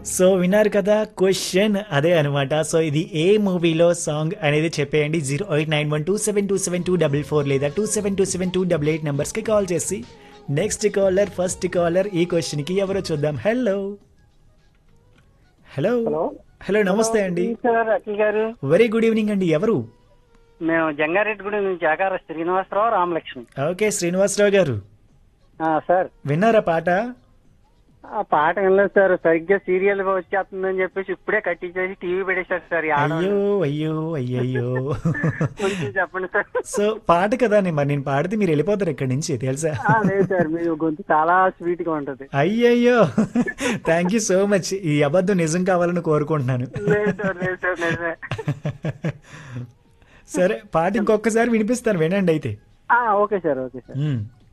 So విన్నారు కదా question అదే అనమాట సో ఇది ఏ మూవీలో సాంగ్ అనేది చెప్పేయండి zero eight nine one two seven two seven two double four లేదా two seven two seven two double eight నెంబర్స్కి కాల్ చేసి నెక్స్ట్ కాలర్ ఫస్ట్ కాలర్ ఈ క్వశ్చన్కి ఎవరో చూద్దాం హలో హలో హలో హలో నమస్తే అండి సార్ అఖిల్ గారు వెరీ గుడ్ ఈవినింగ్ అండి ఎవరు మేము జంగారెడ్డిగూడెం నుంచి ఆకార శ్రీనివాసరావు రామలక్ష్మి ఓకే శ్రీనివాసరావు గారు ఆ, సార్ విన్నారా పాట ఆ పాట వినలేదు సార్ సరిగ్గా సీరియల్ వచ్చేస్తుందని చెప్పేసి ఇప్పుడే కట్టించేసి టీవీ పెట్టేశారు సార్ ఈ ఆడవాళ్ళు. అయ్యో అయ్యో అయ్యయ్యో కొంచెం చెప్పండి సార్ సో పాట కదా నేను మరి నేను పాడితే మీరు వెళ్ళిపోతారు ఇక్కడి నుంచి తెలుసా ఆ, లేదు సార్ మీ గొంతు చాలా స్వీట్ గా ఉంటది అయ్యయ్యో థ్యాంక్ యూ సో మచ్ ఈ అబద్ధం నిజం కావాలని కోరుకుంటున్నాను లేదు సార్ లేదు సార్ లేదు సార్ సరే పాట ఇంకొకసారి వినిపిస్తాను వినండి అయితే ఆ, ఓకే సార్ ఓకే సార్ మ్మ్.